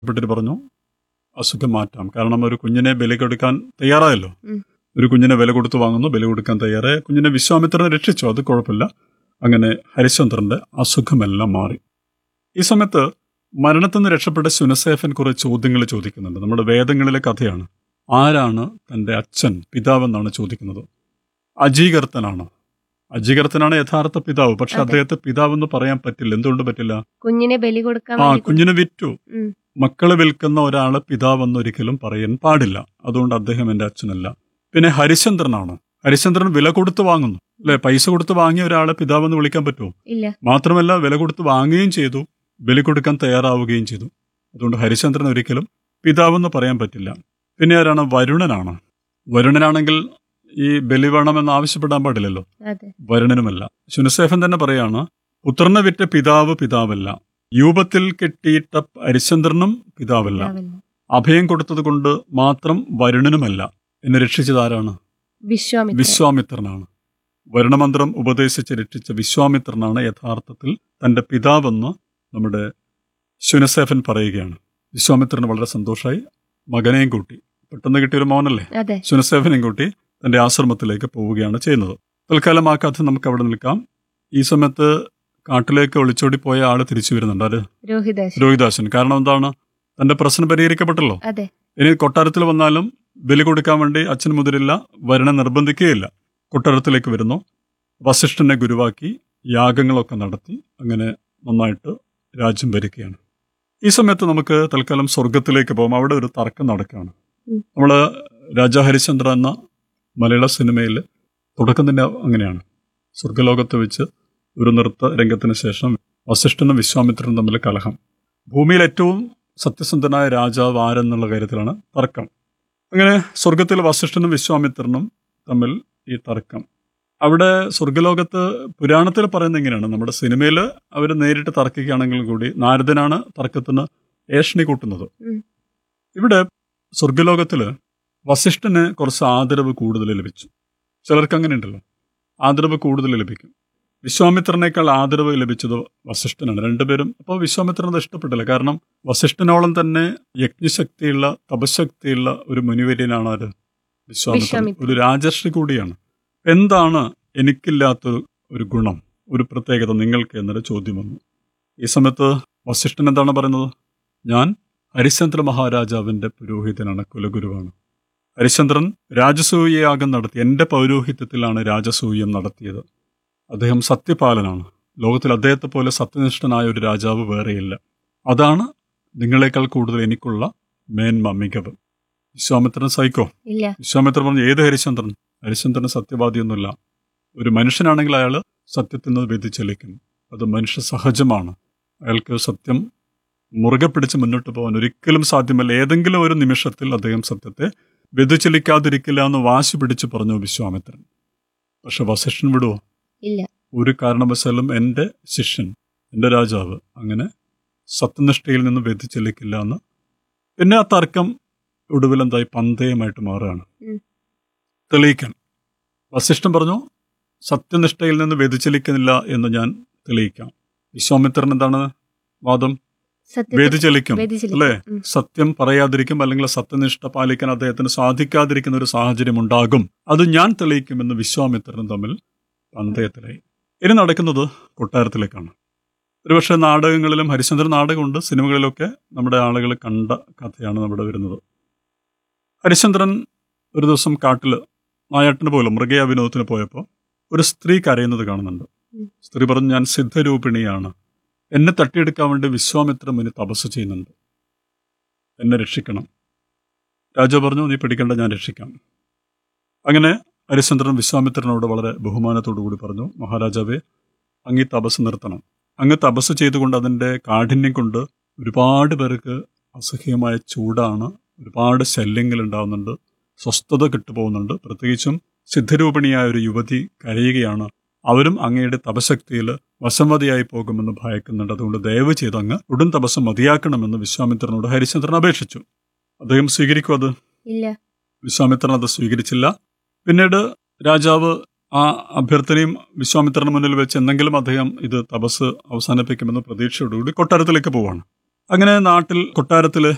പെട്ടിട്ട് പറഞ്ഞു അസുഖം മാറ്റാം കാരണം ഒരു കുഞ്ഞിനെ ബലി കൊടുക്കാൻ തയ്യാറായല്ലോ ഉം. ഒരു കുഞ്ഞിനെ വില കൊടുത്ത് വാങ്ങുന്നു ബലി കൊടുക്കാൻ തയ്യാറായ കുഞ്ഞിനെ വിശ്വാമിത്രനെ രക്ഷിച്ചു അത് കുഴപ്പമില്ല അങ്ങനെ ഹരിശ്ചന്ദ്രന്റെ അസുഖമെല്ലാം മാറി ഈ സമയത്ത് മരണത്തിൽ നിന്ന് രക്ഷപ്പെട്ട ശുനസേഫൻ കുറെ ചോദ്യങ്ങൾ ചോദിക്കുന്നുണ്ട് നമ്മുടെ വേദങ്ങളിലെ കഥയാണ് ആരാണ് തന്റെ അച്ഛൻ പിതാവെന്നാണ് ചോദിക്കുന്നത് അജീകർത്തനാണ് അജീകർത്തനാണ് യഥാർത്ഥ പിതാവ് പക്ഷെ അതെ. അദ്ദേഹത്തെ പിതാവെന്ന് പറയാൻ പറ്റില്ല എന്തുകൊണ്ട് പറ്റില്ല കുഞ്ഞിനെ ബലി കൊടുക്കാൻ ആ വേണ്ടി കുഞ്ഞിനെ വിറ്റു ഉം. മക്കളെ വിൽക്കുന്ന ഒരാളെ പിതാവെന്ന് ഒരിക്കലും പറയാൻ പാടില്ല അതുകൊണ്ട് അദ്ദേഹം എന്റെ അച്ഛനല്ല പിന്നെ ഹരിശ്ചന്ദ്രനാണ് ഹരിശ്ചന്ദ്രൻ വില കൊടുത്ത് വാങ്ങുന്നു അല്ലെ പൈസ കൊടുത്ത് വാങ്ങിയ ഒരാളെ പിതാവെന്ന് വിളിക്കാൻ പറ്റുമോ ഇല്ല മാത്രമല്ല വില കൊടുത്ത് വാങ്ങുകയും ചെയ്തു ബലി കൊടുക്കാൻ തയ്യാറാവുകയും ചെയ്തു അതുകൊണ്ട് ഹരിശ്ചന്ദ്രൻ ഒരിക്കലും പിതാവെന്ന് പറയാൻ പറ്റില്ല പിന്നെ ആരാണ് വരുണനാണ് വരുണനാണെങ്കിൽ ഈ ബലി വേണമെന്ന് ആവശ്യപ്പെടാൻ പാടില്ലല്ലോ അതെ വരുണനുമല്ല ശുനസേഫൻ തന്നെ പറയാണ് പുത്രനെ വിറ്റ പിതാവ് പിതാവല്ല യൂപത്തിൽ കെട്ടിയിട്ട ഹരിശ്ചന്ദ്രനും പിതാവല്ല ഉണ്ടാവില്ല. അഭയം കൊടുത്തത് കൊണ്ട് മാത്രം വരുണനുമല്ല എന്നെ രക്ഷിച്ചത് ആരാണ് വിശ്വാമിത്രൻ വിശ്വാമിത്രനാണ് വരുണമന്ത്രം ഉപദേശിച്ച് രക്ഷിച്ച വിശ്വാമിത്രനാണ് യഥാർത്ഥത്തിൽ തന്റെ പിതാവെന്ന് നമ്മുടെ ശുനസേഫൻ പറയുകയാണ് വിശ്വാമിത്രന് വളരെ സന്തോഷമായി മകനെയും കൂട്ടി പെട്ടെന്ന് കിട്ടിയൊരു മോനല്ലേ അതെ ശുനസേഫനെയും കൂട്ടി തന്റെ ആശ്രമത്തിലേക്ക് പോവുകയാണ് ചെയ്യുന്നത് തൽക്കാലം ആ കഥ നമുക്ക് അവിടെ നിൽക്കാം ഈ സമയത്ത് കാട്ടിലേക്ക് ഒളിച്ചോടി പോയ ആള് തിരിച്ചു വരുന്നുണ്ട് അത് രോഹിതാശ് രോഹിദാസൻ കാരണം എന്താണ് തന്റെ പ്രശ്നം പരിഹരിക്കപ്പെട്ടല്ലോ അതെ ഇനി കൊട്ടാരത്തിൽ വന്നാലും ബലി കൊടുക്കാൻ വേണ്ടി അച്ഛൻ മുതിരില്ല വരണ നിർബന്ധിക്കുകയില്ല കൊട്ടാരത്തിലേക്ക് വരുന്നു വസിഷ്ഠനെ ഗുരുവാക്കി യാഗങ്ങളൊക്കെ നടത്തി അങ്ങനെ നന്നായിട്ട് രാജ്യം ഭരിക്കുകയാണ് ഈ സമയത്ത് നമുക്ക് തൽക്കാലം സ്വർഗത്തിലേക്ക് പോകും അവിടെ ഒരു തർക്കം നടക്കുകയാണ് ഉം. നമ്മള് രാജാ ഹരിശ്ചന്ദ്ര എന്ന മലയാള സിനിമയിൽ തുടക്കം തന്നെ അങ്ങനെയാണ് സ്വർഗലോകത്ത് വെച്ച് ഒരു നൃത്ത രംഗത്തിന് ശേഷം വസിഷ്ഠനും വിശ്വാമിത്രനും തമ്മിൽ കലഹം ഭൂമിയിൽ ഏറ്റവും സത്യസന്ധനായ രാജാവ് ആരെന്നുള്ള കാര്യത്തിലാണ് തർക്കം അങ്ങനെ സ്വർഗത്തിൽ വസിഷ്ഠനും വിശ്വാമിത്രനും തമ്മിൽ ഈ തർക്കം അവിടെ സ്വർഗലോകത്ത് പുരാണത്തിൽ പറയുന്നത് എങ്ങനെയാണ് നമ്മുടെ സിനിമയിൽ അവർ നേരിട്ട് തർക്കിക്കുകയാണെങ്കിൽ കൂടി നാരദനാണ് തർക്കത്തിന് ഏഷണി കൂട്ടുന്നത് ഉം. ഇവിടെ സ്വർഗലോകത്തിൽ വസിഷ്ഠന് കുറച്ച് ആദരവ് കൂടുതൽ ലഭിച്ചു ചിലർക്ക് അങ്ങനെ ഉണ്ടല്ലോ ആദരവ് കൂടുതൽ ലഭിക്കും വിശ്വാമിത്രനേക്കാൾ ആദരവ് ലഭിച്ചത് വസിഷ്ഠനാണ് രണ്ടുപേരും അപ്പോൾ വിശ്വാമിത്രനത് ഇഷ്ടപ്പെട്ടില്ല കാരണം വസിഷ്ഠനോളം തന്നെ യജ്ഞശക്തിയുള്ള തപശക്തിയുള്ള ഒരു മുനിവര്യനാണ് ആര് വിശ്വാമിത്രൻ വിശ്വാമിത്രൻ. ഒരു രാജർഷി കൂടിയാണ് എന്താണ് എനിക്കില്ലാത്ത ഒരു ഗുണം ഒരു പ്രത്യേകത നിങ്ങൾക്ക് എന്നൊരു ചോദ്യം വന്നു ഈ സമയത്ത് വസിഷ്ഠൻ എന്താണ് പറയുന്നത് ഞാൻ ഹരിശ്ചന്ദ്ര മഹാരാജാവിന്റെ പുരോഹിതനാണ് കുലഗുരുവാണ് ഹരിശ്ചന്ദ്രൻ രാജസൂയയാഗം നടത്തി എന്റെ പൗരോഹിത്യത്തിലാണ് രാജസൂയം നടത്തിയത് അദ്ദേഹം സത്യപാലനാണ് ലോകത്തിൽ അദ്ദേഹത്തെ പോലെ സത്യനിഷ്ഠനായ ഒരു രാജാവ് വേറെയില്ല അതാണ് നിങ്ങളെക്കാൾ കൂടുതൽ എനിക്കുള്ള മേന്മ മികവ് വിശ്വാമിത്രൻ സൈക്കോ ഇല്ല വിശ്വാമിത്രൻ പറഞ്ഞു ഏത് ഹരിശ്ചന്ദ്രൻ ഹരിശ്ചന്ദ്രൻ സത്യവാദിയൊന്നുമില്ല ഒരു മനുഷ്യനാണെങ്കിൽ അയാൾ സത്യത്തിൽ നിന്ന് വ്യതിചലിക്കും അത് മനുഷ്യ സഹജമാണ് അയാൾക്ക് സത്യം മുറുകെ പിടിച്ച് മുന്നോട്ട് പോകാൻ ഒരിക്കലും സാധ്യമല്ല ഏതെങ്കിലും ഒരു നിമിഷത്തിൽ അദ്ദേഹം സത്യത്തെ വ്യതിചലിക്കാതിരിക്കില്ല എന്ന് വാശി പിടിച്ച് പറഞ്ഞു വിശ്വാമിത്രൻ പക്ഷെ വസിഷ്ഠൻ വിടുവോ ഇല്ല ഒരു കാരണവശാലും എൻ്റെ ശിഷ്യൻ എൻ്റെ രാജാവ് അങ്ങനെ സത്യനിഷ്ഠയിൽ നിന്ന് വ്യതിചലിക്കില്ല എന്ന് പിന്നെ ആ തർക്കം ഒടുവിൽ എന്തായി പന്തയമായിട്ട് മാറുകയാണ് ഉം. തെളിയിക്കാൻ വസിഷ്ഠൻ പറഞ്ഞു സത്യനിഷ്ഠയിൽ നിന്ന് വ്യതിചലിക്കുന്നില്ല എന്ന് ഞാൻ തെളിയിക്കാം വിശ്വാമിത്രൻ എന്താണ് വാദം സത്യത്തിൽ വ്യതിചലിക്കും വ്യതിചലിക്കും. അല്ലേ ഉം. സത്യം പറയാതിരിക്കും അല്ലെങ്കിൽ സത്യനിഷ്ഠ പാലിക്കാൻ അദ്ദേഹത്തിന് സാധിക്കാതിരിക്കുന്ന ഒരു സാഹചര്യം ഉണ്ടാകും അത് ഞാൻ തെളിയിക്കുമെന്ന് വിശ്വാമിത്രനും തമ്മിൽ പന്തയത്തിലായി ഇനി നടക്കുന്നത് കൊട്ടാരത്തിലേക്കാണ് ഒരുപക്ഷെ നാടകങ്ങളിലും ഹരിശ്ചന്ദ്ര നാടകമുണ്ട് സിനിമകളിലൊക്കെ നമ്മുടെ ആളുകൾ കണ്ട കഥയാണ് നമ്മുടെ വരുന്നത് ഹരിശ്ചന്ദ്രൻ ഒരു ദിവസം കാട്ടിൽ നായാട്ടിന് പോലും മൃഗയ വിനോദത്തിന് പോയപ്പോൾ ഒരു സ്ത്രീ കരയുന്നത് കാണുന്നുണ്ട് ഉം. സ്ത്രീ പറഞ്ഞു ഞാൻ സിദ്ധരൂപിണിയാണ് എന്നെ തട്ടിയെടുക്കാൻ വേണ്ടി വിശ്വാമിത്രൻ മുനി തപസ് ചെയ്യുന്നുണ്ട് എന്നെ രക്ഷിക്കണം രാജാവ് പറഞ്ഞു നീ പിടിക്കേണ്ട ഞാൻ രക്ഷിക്കാം അങ്ങനെ ഹരിശ്ചന്ദ്രൻ വിശ്വാമിത്രനോട് വളരെ ബഹുമാനത്തോടു കൂടി പറഞ്ഞു മഹാരാജാവേ അങ്ങ് ഈ തപസ് നിർത്തണം അങ്ങ് തപസ് ചെയ്തുകൊണ്ട് അതിൻ്റെ കാഠിന്യം കൊണ്ട് ഒരുപാട് പേർക്ക് അസഹ്യമായ ചൂടാണ് ഒരുപാട് ശല്യങ്ങൾ ഉണ്ടാവുന്നുണ്ട് സ്വസ്ഥത കിട്ടുപോകുന്നുണ്ട് പ്രത്യേകിച്ചും സിദ്ധരൂപിണിയായ ഒരു യുവതി കരയുകയാണ് അവരും അങ്ങയുടെ തപശക്തിയിൽ വശംവതിയായി പോകുമെന്ന് ഭയക്കുന്നുണ്ട് അതുകൊണ്ട് ദയവ് ചെയ്ത് അങ്ങ് ഉടൻ തപസ് മതിയാക്കണമെന്ന് വിശ്വാമിത്രനോട് ഹരിശ്ചന്ദ്രൻ അപേക്ഷിച്ചു അദ്ദേഹം സ്വീകരിക്കും അത് ഇല്ല വിശ്വാമിത്രൻ അത് സ്വീകരിച്ചില്ല പിന്നീട് രാജാവ് ആ അഭ്യർത്ഥനയും വിശ്വാമിത്രന് മുന്നിൽ വെച്ച് എന്തെങ്കിലും അദ്ദേഹം ഇത് തപസ് അവസാനിപ്പിക്കുമെന്ന് പ്രതീക്ഷയോടുകൂടി കൊട്ടാരത്തിലേക്ക് പോവാണ് അങ്ങനെ നാട്ടിൽ കൊട്ടാരത്തില്